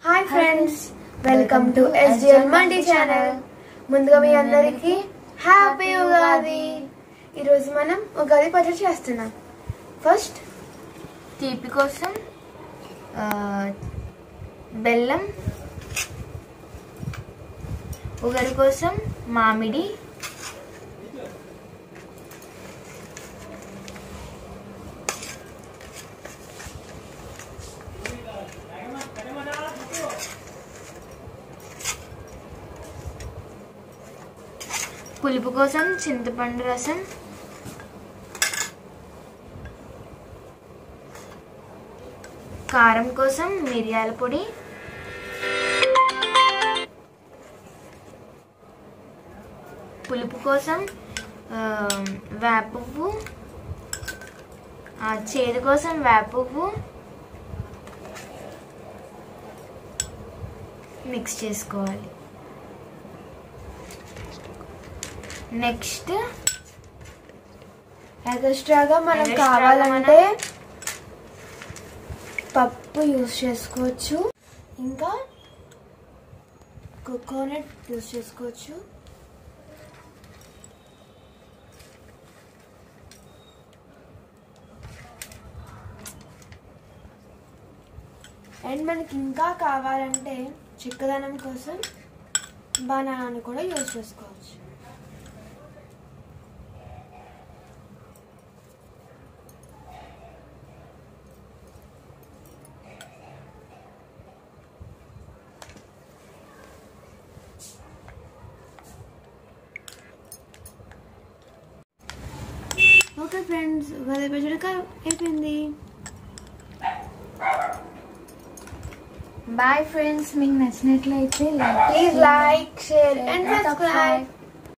hi friends welcome to SDL multi channel ముందుగా మీ అందరికీ హ్యాపీ ఉగాది ఈరోజు మనం ఉగాది పచ్చడి చేస్తున్నాం ఫస్ట్ తీపి కోసం ఆ, బెల్లం ఉగరు కోసం మామిడి పులుపు కోసం చింతపండు రసం కారం కోసం మిరియాల పొడి పులుపు కోసం ఆ, వేప పువ్వు ఆ, చేదు కోసం వేప పువ్వు మిక్స్ చేసుకోవాలి నెక్స్ట్ ఎక్స్ట్రాగా మనం Extra గా కావాలంటే పప్పు యూస్ చేసుకోవచ్చు ఇంకా కోకోనట్ యూస్ చేసుకోవచ్చు అండ్ మనకి ఇంకా కావాలంటే చిక్కదనం కోసం బనానాని కూడా యూస్ చేసుకోవచ్చు ఓకే ఫ్రెండ్స్ ఉగాది పచ్చడి కా- అయిపోయింది బాయ్ ఫ్రెండ్స్ మీకు నచ్చినట్లయితే please like share and subscribe